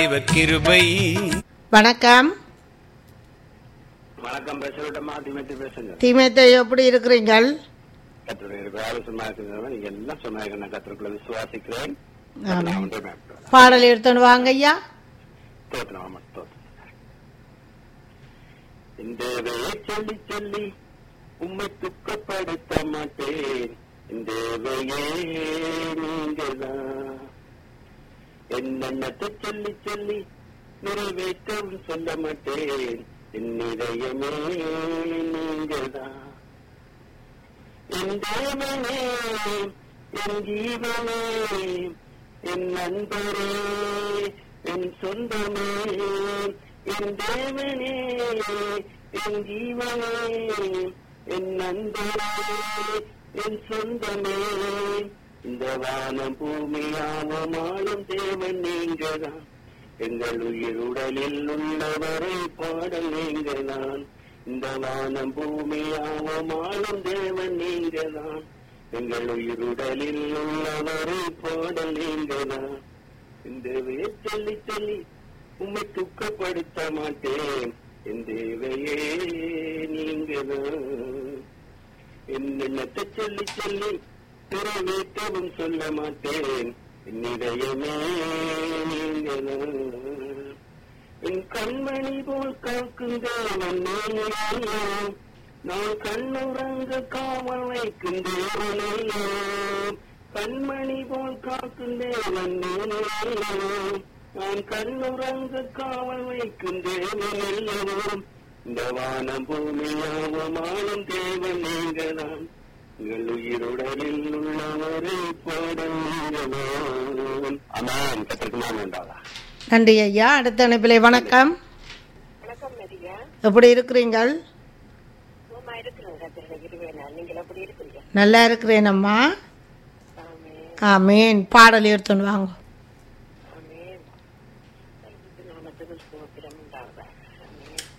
இவர் கிருபை வணக்கம் வணக்கம் பேசவிட்டமா திமத்தி பேசுங்க தீமத்தை எப்படி இருக்கிறீங்கள் கத்தருடைய ஆலோசனை இருக்கிறவங்க நீங்க எல்லாம் சொன்னாங்க நான் கத்தருக்குள்ள விசுவாசிக்கிறேன் ஆமாம். நான் ஒன்றே மேற்கொள்கிறேன். பாடல் எடுத்துன்னு வாங்க ஐயா தோற்றணும் ஆமா, தோற்றணும். இந்த வேலை சொல்லி சொல்லி உம்மை துக்கப்படுத்த மாட்டேன் இந்த வேலையே நீங்கதான் என்னென்னத்தை சொல்லி சொல்லி நிறைவேற்றவும் சொல்ல மாட்டேன் என் இதயமே நீங்கதான் என் தேவனே என் ஜீவனே என் நண்பரே என் சொந்தமே என் தேவனே என் ஜீவனே என் நண்பரே என் சொந்தமே இந்த வானம் பூமியாவமானும் தேவன் நீங்கதான் எங்கள் உயிர் உடலில் உள்ளவரை பாடல் நீங்கதான் இந்த வானம் பூமியாவமானும் தேவன் நீங்கதான் எங்கள் உயிர் உடலில் உள்ளவரை பாடல் நீங்கதான் இந்த வேர் சொல்லி சொல்லி உம்மை துக்கப்படுத்த மாட்டேன் என் தேவையே நீங்கதான் என்னென்னத்தை சொல்லி சொல்லி நிறைவேற்றவும் சொல்ல மாட்டேன் என் இதயமே நீங்கதான் என் கண்மணி போல் காக்கும் தேவன் நீங்களோ நான் கண்ணுறங்க காவல் வைக்கும் தேவனையோ கண்மணி போல் காக்கும் தேவன் நீங்களோ நான் கண்ணுறங்க காவல் வைக்கும் தேவனையோ இந்த வானம் பூமியாவும் ஆளும் தேவன் நீங்கதான் உங்கள் உயிருடலில் உள்ளவரை பாடல் நீங்களான் அமான் கத்திற்கு நான் உண்டாதா நன்றி ஐயா அடுத்த அனுப்பிலே வணக்கம் வணக்கம் மதியா எப்படி இருக்கிறீங்கள் சும்மா இருக்கிறேன் கத்திர இருவேனா நீங்கள் எப்படி இருக்கிறீங்க நல்லா இருக்கிறேன் அம்மா ஆமே ஆமீன் பாடல் எடுத்துன்னு வாங்க ஆமே நாமத்துக்கு சோத்திரம் உண்டாவதாக